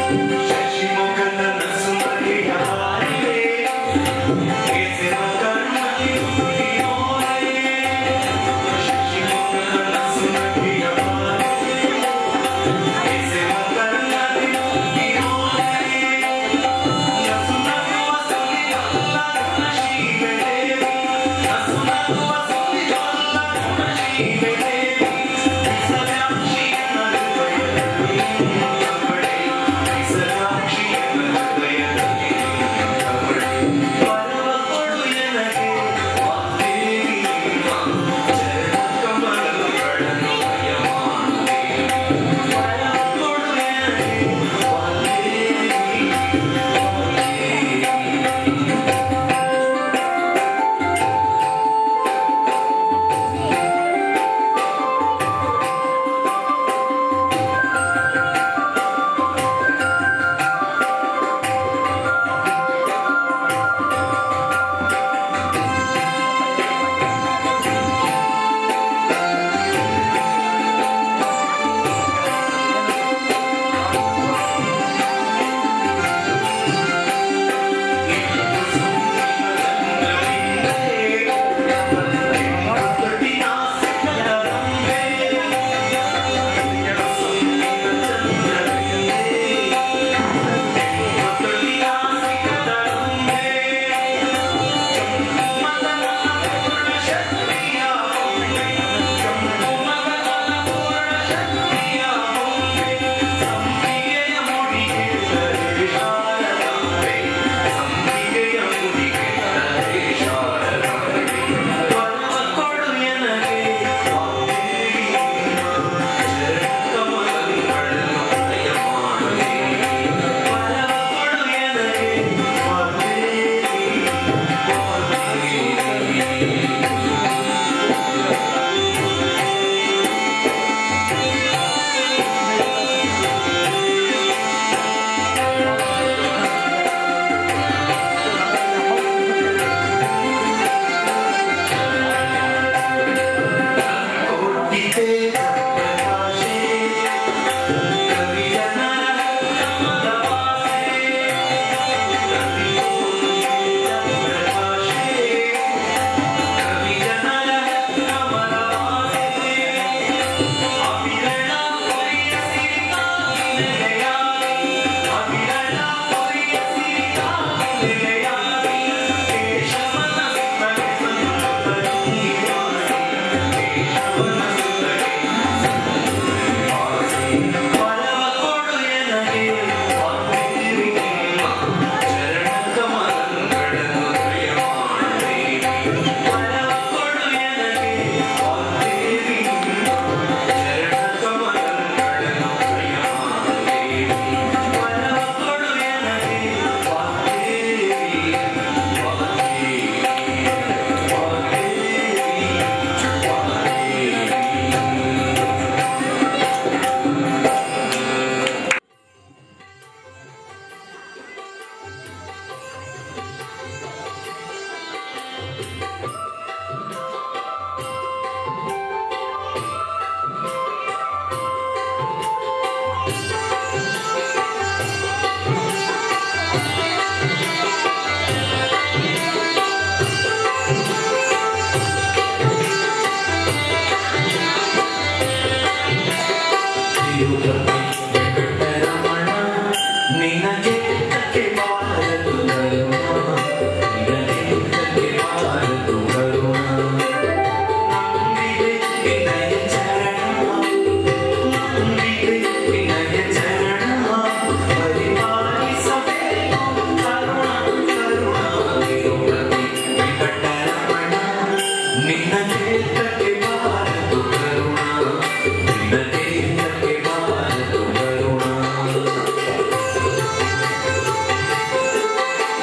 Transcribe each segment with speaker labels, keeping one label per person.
Speaker 1: ಕರುಣ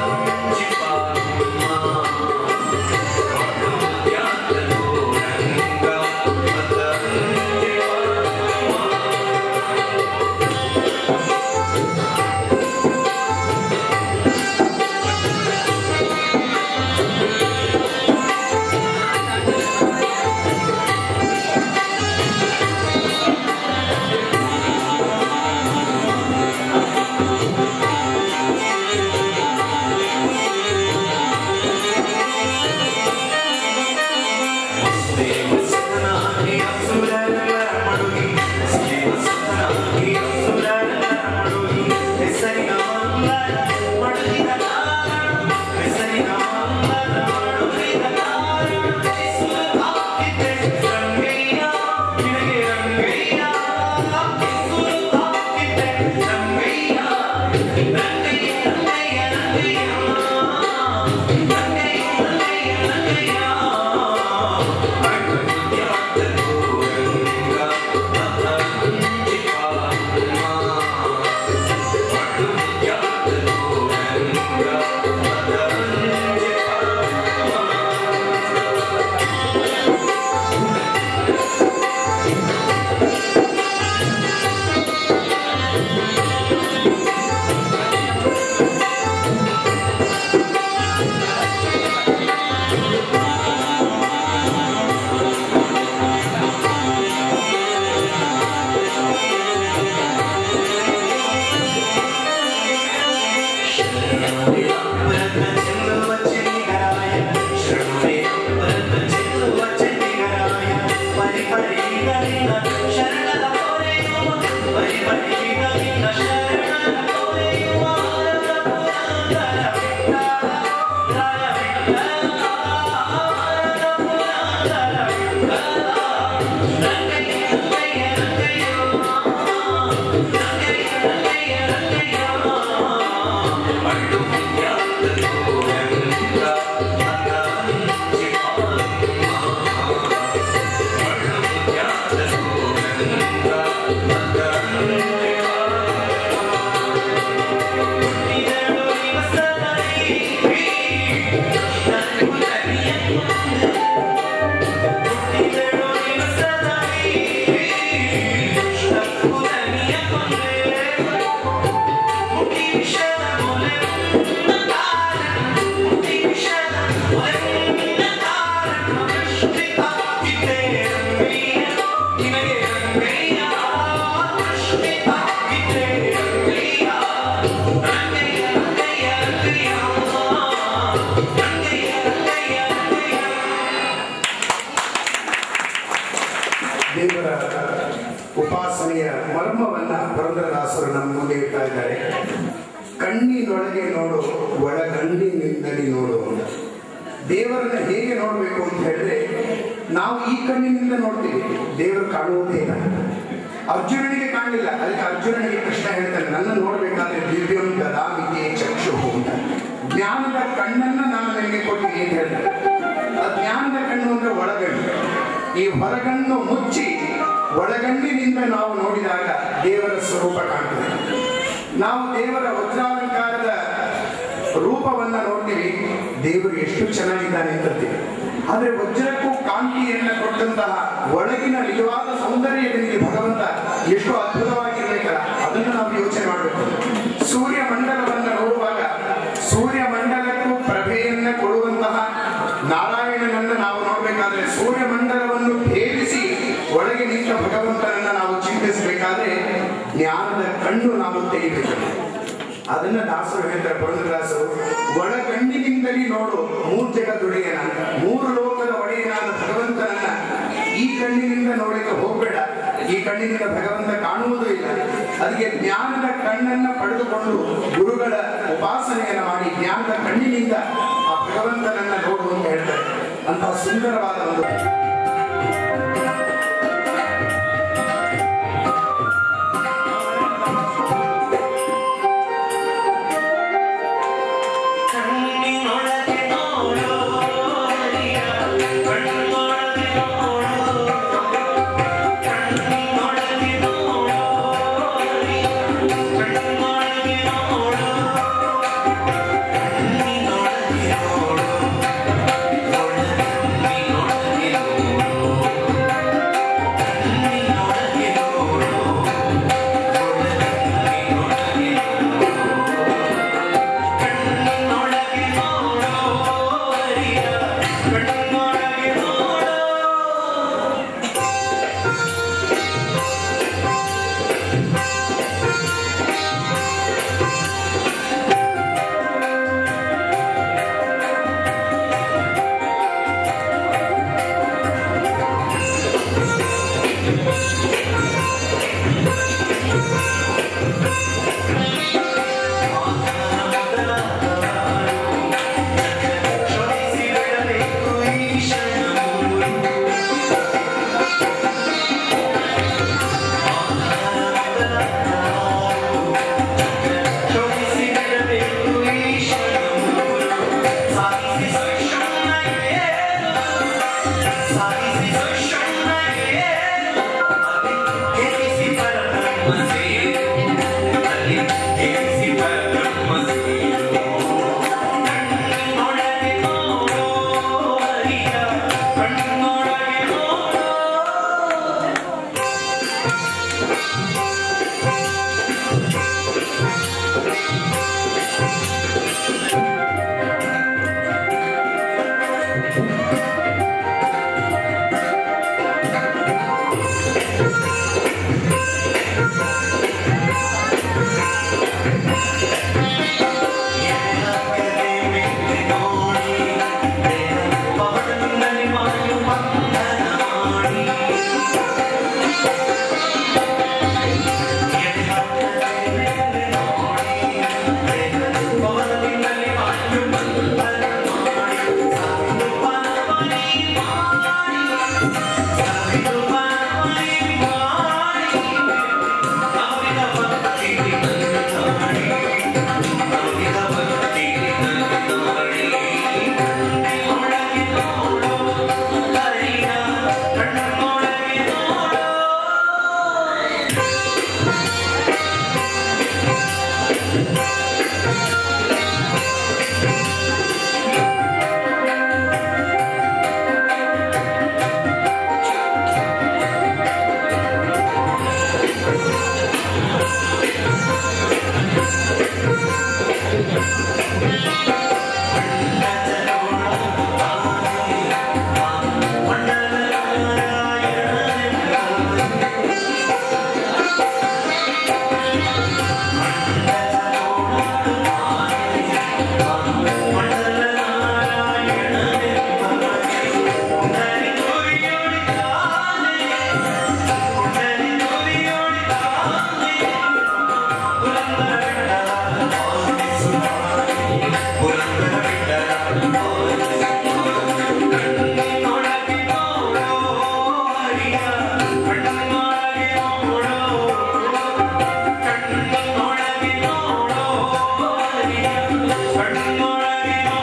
Speaker 1: ದೇವರ ಉಪಾಸನೆಯ ಮರ್ಮವನ್ನ ಪುರಂದರದಾಸರು ನಮ್ಮ ಮುಂದೆ ಇಡ್ತಾ ಇದ್ದಾರೆ ಕಣ್ಣಿನೊಳಗೆ ನೋಡು ಒಳಗಣ್ಣಿನಿಂದಲೇ ನೋಡು ಅಂತ ದೇವರನ್ನ ಹೇಗೆ ನೋಡಬೇಕು ಅಂತ ಹೇಳಿದ್ರೆ ನಾವು ಈ ಕಣ್ಣಿನಿಂದ ನೋಡ್ತೀವಿ ದೇವರು ಕಾಣುವುದೇ ಇಲ್ಲ ಅರ್ಜುನನಿಗೆ ಕಾಣಲಿಲ್ಲ ಅದಕ್ಕೆ ಅರ್ಜುನನಿಗೆ ಕೃಷ್ಣ ಹೇಳ್ತಾನೆ ನನ್ನ ನೋಡ್ಬೇಕಾದ್ರೆ ದಿವ್ಯಂ ದದಾಮಿತೆ ಚಕ್ಷು ಅಂತ ಜ್ಞಾನದ ಕಣ್ಣನ್ನ ನಾನು ನಿನಗೆ ಕೊಟ್ಟಿದ್ದೀನಿ ಅಂತ ಹೇಳ್ತಾರೆ ಆ ಜ್ಞಾನದ ಕಣ್ಣು ಅಂದ್ರೆ ಒಳಗಣ್ಣು ಈ ಹೊರಗಣ್ಣು ಮುಚ್ಚಿ ಒಳಗಣ್ಣಿನಿಂದ ನಾವು ನೋಡಿದಾಗ ದೇವರ ಸ್ವರೂಪ ಕಾಣ್ತದೆ ನಾವು ದೇವರ ವಜ್ರಾಲಂಕಾರದ ರೂಪವನ್ನ ನೋಡ್ತೀವಿ ದೇವರು ಎಷ್ಟು ಚೆನ್ನಾಗಿದ್ದಾನೆ ಅಂತೀವಿ ಆದ್ರೆ ವಜ್ರಕ್ಕೂ ಕಾಂತಿಯನ್ನ ಕೊಟ್ಟಂತಹ ಒಳಗಿನ ನಿಜವಾದ ಸೌಂದರ್ಯದಲ್ಲಿ ಭಗವಂತ ಎಷ್ಟು ಅದ್ಭುತವಾಗಿರ್ಬೇಕಲ್ಲ ಅದನ್ನು ನಾವು ಯೋಚನೆ ಮಾಡಬೇಕು ಸೂರ್ಯ ಮಂಡಲವನ್ನ ನೋಡುವಾಗ ಸೂರ್ಯ ಮಂಡಲಕ್ಕೂ ಪ್ರಭೆಯನ್ನ ಕೊಡುವಂತಹ ನಾರಾಯಣನನ್ನ ನಾವು ನೋಡ್ಬೇಕಾದ್ರೆ ಸೂರ್ಯ ಮಂಡಲವನ್ನು ಭೇದಿಸಿ ಒಳಗೆ ನಿಂತ ಭಗವಂತನನ್ನ ನಾವು ಚಿಂತಿಸಬೇಕಾದ್ರೆ ಜ್ಞಾನದ ಕಣ್ಣು ನಾವು ತೆಗಿಬೇಕು ಅದನ್ನ ದಾಸರು ಹೇಳ್ತಾರೆ ಪುರಂದರದಾಸರು ಒಳಗಣ್ಣಿನಿಂದಲೇ ನೋಡು ಮೂರ್ ಜಗದೊಡೆಯನ ಮೂರು ಲೋಕದ ಒಡೆಯನಾದ ಭಗವಂತನನ್ನ ಈ ಕಣ್ಣಿನಿಂದ ನೋಡಲಿಕ್ಕೆ ಹೋಗ್ಬೇಡ ಈ ಕಣ್ಣಿನಿಂದ ಭಗವಂತ ಕಾಣುವುದೂ ಇಲ್ಲ ಅದಕ್ಕೆ ಜ್ಞಾನದ ಕಣ್ಣನ್ನ ಪಡೆದುಕೊಂಡು ಗುರುಗಳ ಉಪಾಸನೆಯನ್ನ ಮಾಡಿ ಜ್ಞಾನದ ಕಣ್ಣಿನಿಂದ ಆ ಭಗವಂತನನ್ನ ನೋಡು ಅಂತ ಹೇಳ್ತಾರೆ ಅಂತಹ ಸುಂದರವಾದ ಒಂದು
Speaker 2: ಕಣ್ಣಿನೊಳಗೆ ನೋಡು ಹರಿಯ ಕಣ್ಣೊಳಗೆ ನೋಡು ಕಣ್ಣಿನೊಳಗೆ ನೋಡು ಹರಿಯ ಕಣ್ಣೊಳಗೆ ನೋಡು ಕಣ್ಣೊಳಗೆ ನೋಡೋ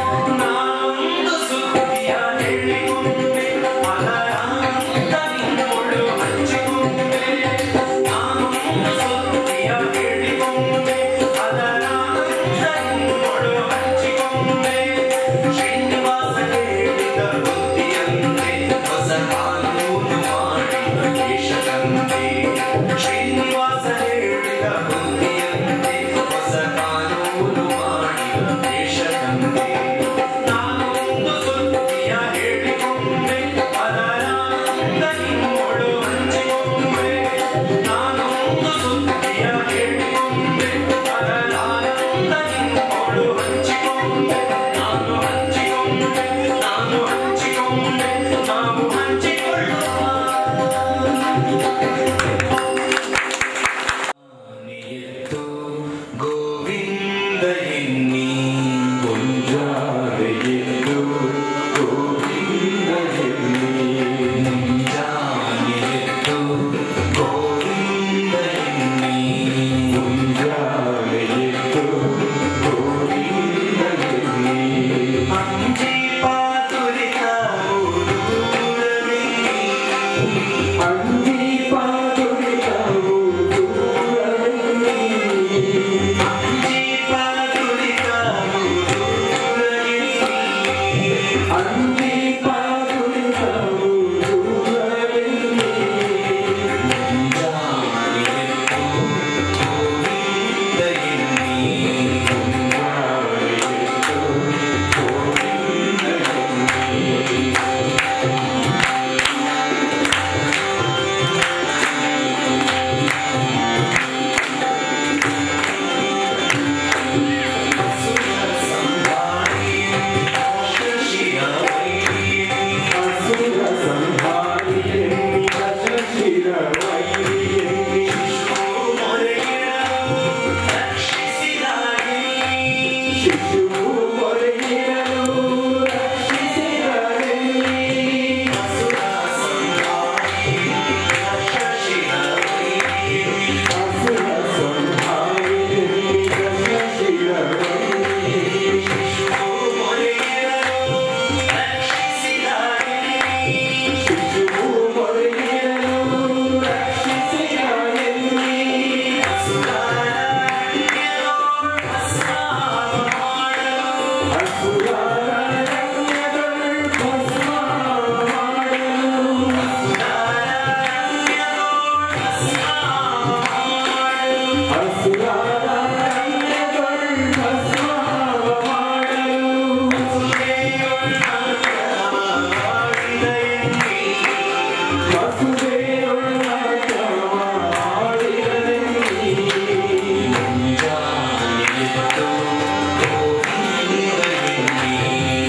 Speaker 2: ಗೋವಿಂದ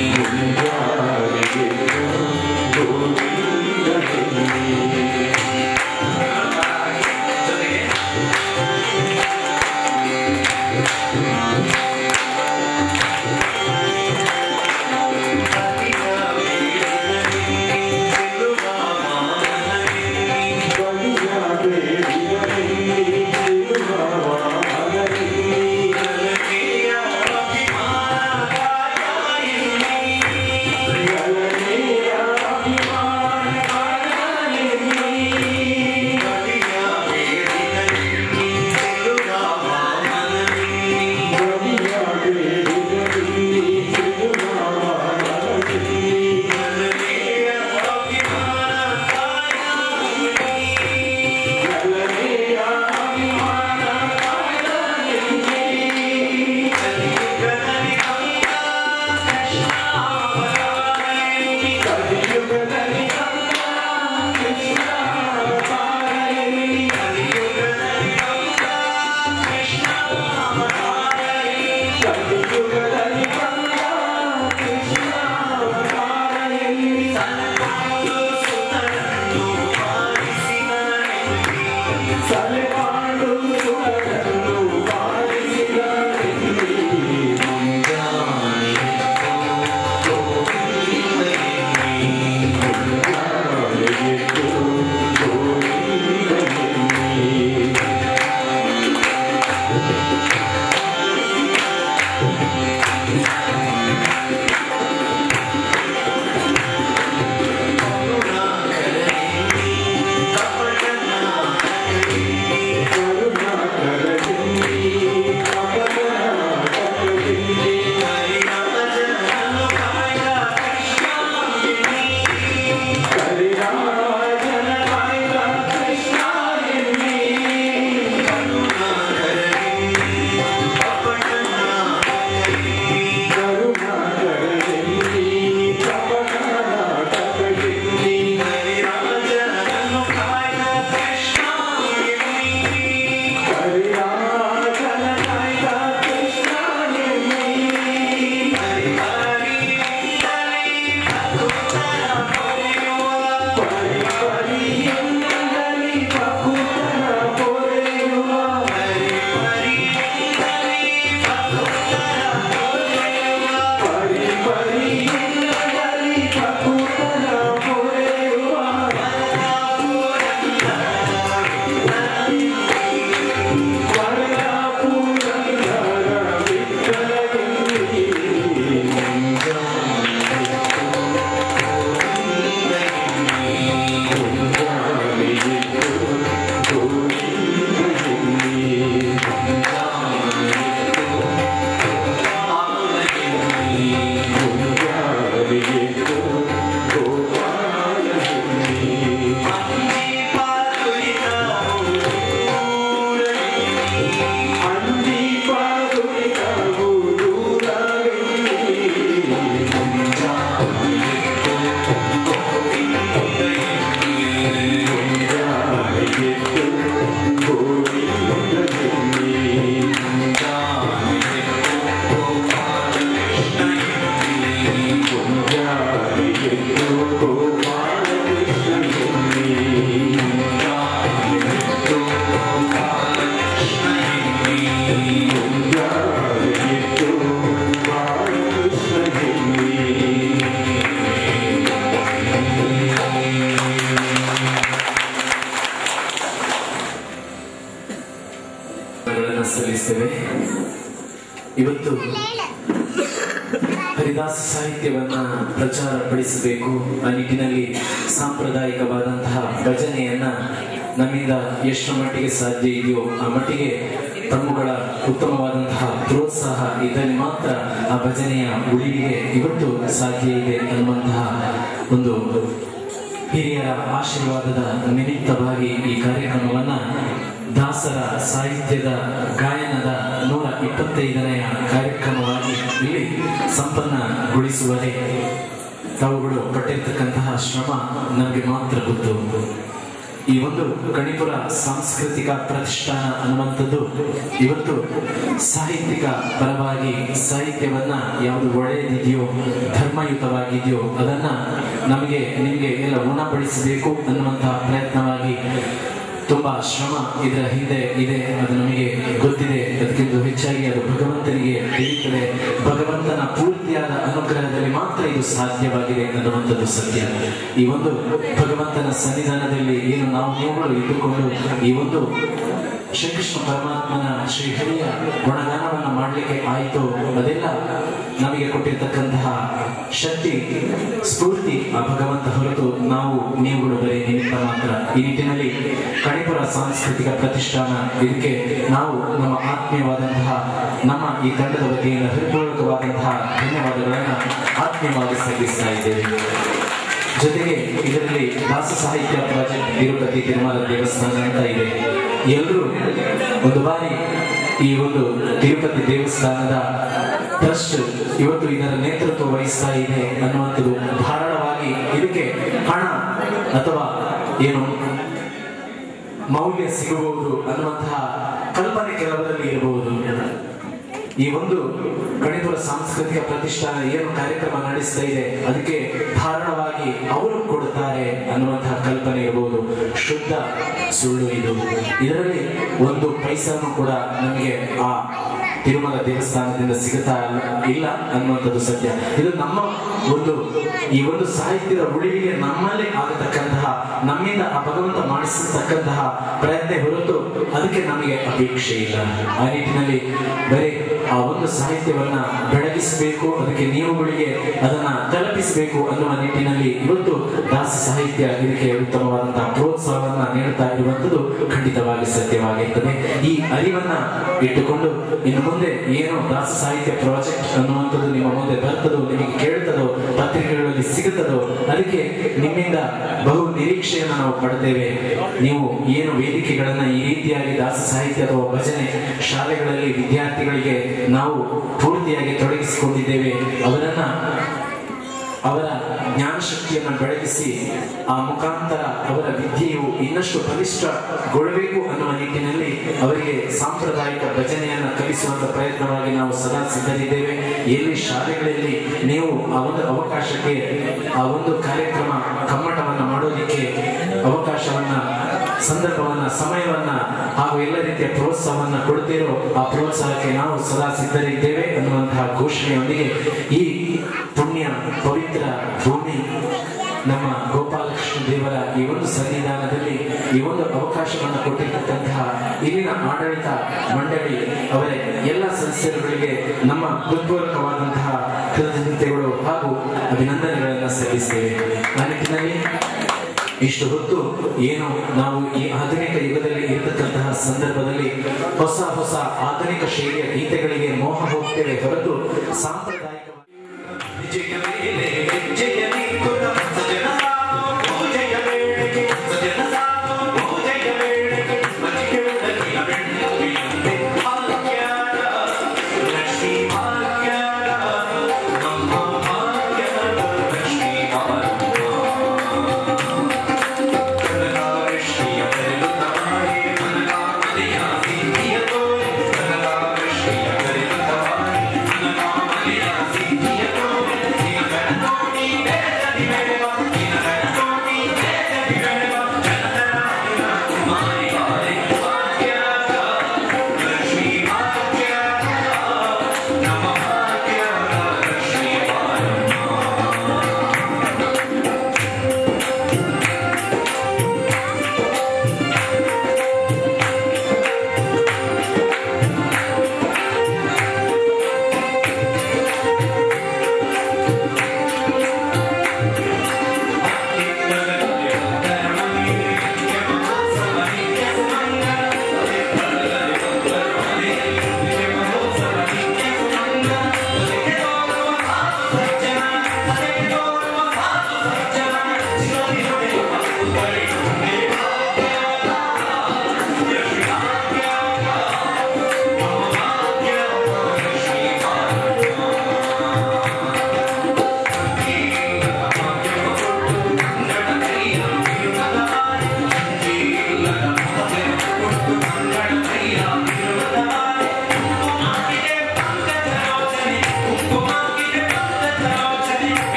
Speaker 3: ದೇವರನ್ನ ಪ್ರಚಾರಪಡಿಸಬೇಕು ಆ ನಿಟ್ಟಿನಲ್ಲಿ ಸಾಂಪ್ರದಾಯಿಕವಾದಂತಹ ಭಜನೆಯನ್ನ ನಮ್ಮಿಂದ ಎಷ್ಟು ಮಟ್ಟಿಗೆ ಸಾಧ್ಯ ಇದೆಯೋ ಆ ಮಟ್ಟಿಗೆ ತಮ್ಮಗಳ ಉತ್ತಮವಾದಂತಹ ಪ್ರೋತ್ಸಾಹ ಇದ್ದಲ್ಲಿ ಮಾತ್ರ ಆ ಭಜನೆಯ ಉಳಿವಿಗೆ ಇವತ್ತು ಸಾಧ್ಯ ಇದೆ ಅನ್ನುವಂತಹ ಒಂದು ಹಿರಿಯರ ಆಶೀರ್ವಾದದ ನಿಮಿತ್ತವಾಗಿ ಈ ಕಾರ್ಯಕ್ರಮವನ್ನ ದಾಸರ ಸಾಹಿತ್ಯದ ಗಾಯನದ ನೂರ ಇಪ್ಪತ್ತೈದನೆಯ ಕಾರ್ಯಕ್ರಮವಾಗಿ ಇಲ್ಲಿ ಸಂಪನ್ನಗೊಳಿಸುವರೆ ತಾವುಗಳು ಪಟ್ಟಿರ್ತಕ್ಕಂತಹ ಶ್ರಮ ನಮಗೆ ಮಾತ್ರ ಗೊತ್ತು ಈ ಒಂದು ಕಣಿಪುರ ಸಾಂಸ್ಕೃತಿಕ ಪ್ರತಿಷ್ಠಾನ ಅನ್ನುವಂಥದ್ದು ಇವತ್ತು ಸಾಹಿತ್ಯಿಕ ಪರವಾಗಿ ಸಾಹಿತ್ಯವನ್ನ ಯಾವುದು ಒಳ್ಳೆಯದಿದೆಯೋ ಧರ್ಮಯುತವಾಗಿದೆಯೋ ಅದನ್ನ ನಮಗೆ ನಿಮಗೆ ಎಲ್ಲ ಉಣಪಡಿಸಬೇಕು ಅನ್ನುವಂತಹ ಪ್ರಯತ್ನವಾಗಿ ತುಂಬಾ ಶ್ರಮ ಇದರ ಹಿಂದೆ ಇದೆ ಅದು ನಮಗೆ ಗೊತ್ತಿದೆ ಅದಕ್ಕಿಂತ ಹೆಚ್ಚಾಗಿ ಅದು ಭಗವಂತನಿಗೆ ತಿಳಿಯುತ್ತದೆ ಭಗವಂತನ ಪೂರ್ತಿಯಾದ ಅನುಗ್ರಹದಲ್ಲಿ ಮಾತ್ರ ಇದು ಸಾಧ್ಯವಾಗಿದೆ ಅನ್ನುವಂಥದ್ದು ಸತ್ಯ ಈ ಒಂದು ಭಗವಂತನ ಸನ್ನಿಧಾನದಲ್ಲಿ ಏನು ನಾವು ನೀವುಗಳು ಇದ್ದುಕೊಂಡು ಈ ಒಂದು ಶ್ರೀಕೃಷ್ಣ ಪರಮಾತ್ಮನ ಶ್ರೀಹರಿಯ ಗುಣಗಾನವನ್ನ ಮಾಡಲಿಕ್ಕೆ ಆಯಿತು ಅದೆಲ್ಲ ನಮಗೆ ಕೊಟ್ಟಿರ್ತಕ್ಕಂತಹ ಶಕ್ತಿ ಸ್ಫೂರ್ತಿ ಆ ಭಗವಂತ ಹೊರತು ನಾವು ನೀವುಗಳು ಬರೀ ನಿಮಿತ್ತ ಮಾತ್ರ ಈ ನಿಟ್ಟಿನಲ್ಲಿ ಕಣಿಪುರ ಸಾಂಸ್ಕೃತಿಕ ಪ್ರತಿಷ್ಠಾನ ಇದಕ್ಕೆ ನಾವು ನಮ್ಮ ಆತ್ಮೀಯವಾದಂತಹ ನಮ್ಮ ಈ ತಂಡದ ವತಿಯಿಂದ ಹೃತ್ಪೂರ್ವಕವಾದಂತಹ ಧನ್ಯವಾದಗಳನ್ನು ಆತ್ಮೀಯವಾಗಿ ಸಲ್ಲಿಸ್ತಾ ಇದ್ದೇವೆ ಜೊತೆಗೆ ಇದರಲ್ಲಿ ದಾಸ ಸಾಹಿತ್ಯ ಪ್ರಾಜೆಕ್ಟ್ ತಿರುಪತಿ ತಿರುಮಲ ದೇವಸ್ಥಾನ ಅಂತ ಇದೆ ಎಲ್ಲರೂ ಒಂದು ಬಾರಿ ಈ ಒಂದು ತಿರುಪತಿ ದೇವಸ್ಥಾನದ ಟ್ರಸ್ಟ್ ಇವತ್ತು ಇದರ ನೇತೃತ್ವ ವಹಿಸ್ತಾ ಇದೆ ಅನ್ನುವಂಥದ್ದು ಧಾರಾಳವಾಗಿ ಇದಕ್ಕೆ ಹಣ ಅಥವಾ ಏನು ಮೌಲ್ಯ ಸಿಗಬಹುದು ಅನ್ನುವಂತಹ ಕಲ್ಪನೆ ಕೆಲವರಲ್ಲಿ ಇರಬಹುದು ಈ ಒಂದು ಗಣಿಪುರ ಸಾಂಸ್ಕೃತಿಕ ಪ್ರತಿಷ್ಠಾನ ಏನು ಕಾರ್ಯಕ್ರಮ ನಡೆಸ್ತಾ ಇದೆ ಅದಕ್ಕೆ ಧಾರಾಳವಾಗಿ ಅವರು ಕೊಡುತ್ತಾರೆ ಅನ್ನುವಂತಹ ಕಲ್ಪನೆ ಇರಬಹುದು ಶುದ್ಧ ಸುಳ್ಳು ಇದು ಇದರಲ್ಲಿ ಒಂದು ಪೈಸಾನು ಕೂಡ ನಮಗೆ ಆ ತಿರುಮಲ ದೇವಸ್ಥಾನದಿಂದ ಸಿಗುತ್ತಾ ಇಲ್ಲ ಅನ್ನುವಂಥದ್ದು ಸತ್ಯ ಇದು ನಮ್ಮ ಒಂದು ಈ ಒಂದು ಸಾಹಿತ್ಯದ ಉಳಿವಿಗೆ ನಮ್ಮಲ್ಲೇ ಆಗತಕ್ಕಂತಹ ನಮ್ಮಿಂದ ಆ ಭಗವಂತ ಮಾಡಿಸತಕ್ಕಂತಹ ಪ್ರಯತ್ನ ಹೊರತು ಅದಕ್ಕೆ ನಮಗೆ ಅಪೇಕ್ಷೆ ಇಲ್ಲ ಆ ನಿಟ್ಟಿನಲ್ಲಿ ಬರೀ ಆ ಒಂದು ಸಾಹಿತ್ಯವನ್ನ ಬೆಳಗಿಸಬೇಕು ಅದಕ್ಕೆ ನೀವುಗಳಿಗೆ ಅದನ್ನ ತಲುಪಿಸಬೇಕು ಅನ್ನುವ ನಿಟ್ಟಿನಲ್ಲಿ ಇವತ್ತು ದಾಸ ಸಾಹಿತ್ಯ ಇದಕ್ಕೆ ಉತ್ತಮವಾದಂತಹ ಪ್ರೋತ್ಸಾಹವನ್ನ ನೀಡುತ್ತಾ ಇರುವಂತದ್ದು ಖಂಡಿತವಾಗಿ ಸತ್ಯವಾಗಿರ್ತದೆ ಈ ಅರಿವನ್ನ ಇಟ್ಟುಕೊಂಡು ಇನ್ನು ಮುಂದೆ ಏನು ದಾಸ ಸಾಹಿತ್ಯ ಪ್ರಾಜೆಕ್ಟ್ ಅನ್ನುವಂಥದ್ದು ನಿಮ್ಮ ಮುಂದೆ ಬರ್ತದೋ ನಿಮಗೆ ಕೇಳ್ತದೋ ಪತ್ರಿಕೆಗಳಲ್ಲಿ ಸಿಗುತ್ತದೋ ಅದಕ್ಕೆ ನಿಮ್ಮಿಂದ ಬಹು ನಿರೀಕ್ಷೆಯನ್ನು ನಾವು ಪಡ್ತೇವೆ ನೀವು ಏನು ವೇದಿಕೆಗಳನ್ನ ಈ ರೀತಿಯಾಗಿ ದಾಸ ಸಾಹಿತ್ಯ ಅಥವಾ ಭಜನೆ ಶಾಲೆಗಳಲ್ಲಿ ವಿದ್ಯಾರ್ಥಿಗಳಿಗೆ ನಾವು ಪೂರ್ತಿಯಾಗಿ ತೊಡಗಿಸಿಕೊಂಡಿದ್ದೇವೆ ಅವರನ್ನ ಅವರ ಜ್ಞಾನ ಶಕ್ತಿಯನ್ನು ಬೆಳಗಿಸಿ ಆ ಮುಖಾಂತರ ಅವರ ವಿದ್ಯೆಯು ಇನ್ನಷ್ಟು ಬಲಿಷ್ಠಗೊಳ್ಳಬೇಕು ಅನ್ನುವ ನಿಟ್ಟಿನಲ್ಲಿ ಅವರಿಗೆ ಸಾಂಪ್ರದಾಯಿಕ ಭಜನೆಯನ್ನು ಕಲಿಸುವಂತ ಪ್ರಯತ್ನವಾಗಿ ನಾವು ಸದಾ ಸಿದ್ಧರಿದ್ದೇವೆ ಎಲ್ಲಿ ಶಾಲೆಗಳಲ್ಲಿ ನೀವು ಆ ಒಂದು ಅವಕಾಶಕ್ಕೆ ಆ ಒಂದು ಕಾರ್ಯಕ್ರಮ ಕಮ್ಮಟವನ್ನ ಮಾಡೋದಿಕ್ಕೆ ಅವಕಾಶವನ್ನ ಸಂದರ್ಭವನ್ನ ಸಮಯವನ್ನ ಹಾಗೂ ಎಲ್ಲ ರೀತಿಯ ಪ್ರೋತ್ಸಾಹವನ್ನ ಕೊಡ್ತೀರೋ ಆ ಪ್ರೋತ್ಸಾಹಕ್ಕೆ ನಾವು ಸದಾ ಸಿದ್ಧರಿದ್ದೇವೆ ಅನ್ನುವಂತಹ ಘೋಷಣೆಯೊಂದಿಗೆ ಈ ಪುಣ್ಯ ಪವಿತ್ರ ಭೂಮಿ ನಮ್ಮ ಗೋಪಾಲಕೃಷ್ಣ ದೇವರ ಈ ಒಂದು ಸನ್ನಿಧಾನದಲ್ಲಿ ಈ ಒಂದು ಅವಕಾಶವನ್ನು ಕೊಟ್ಟಿರ್ತಕ್ಕಂತಹ ಇಲ್ಲಿನ ಆಡಳಿತ ಮಂಡಳಿ ಅವರ ಎಲ್ಲ ಸದಸ್ಯರುಗಳಿಗೆ ನಮ್ಮ ಹೃತ್ಪೂರ್ವಕವಾದಂತಹ ಕೃತಜ್ಞತೆಗಳು ಹಾಗೂ ಅಭಿನಂದನೆಗಳನ್ನು ಸಲ್ಲಿಸ್ತೇವೆ ಆ ನಿಟ್ಟಿನಲ್ಲಿ ಇಷ್ಟು ಹೊತ್ತು ಏನು ನಾವು ಈ ಆಧುನಿಕ ಯುಗದಲ್ಲಿ ಇರತಕ್ಕಂತಹ ಸಂದರ್ಭದಲ್ಲಿ ಹೊಸ ಹೊಸ ಆಧುನಿಕ ಶೈಲಿಯ ಗೀತೆಗಳಿಗೆ ಮೋಹ ಹೋಗ್ತೇವೆ ಹೊರತು ಸಾಂಪ್ರದಾಯಿಕ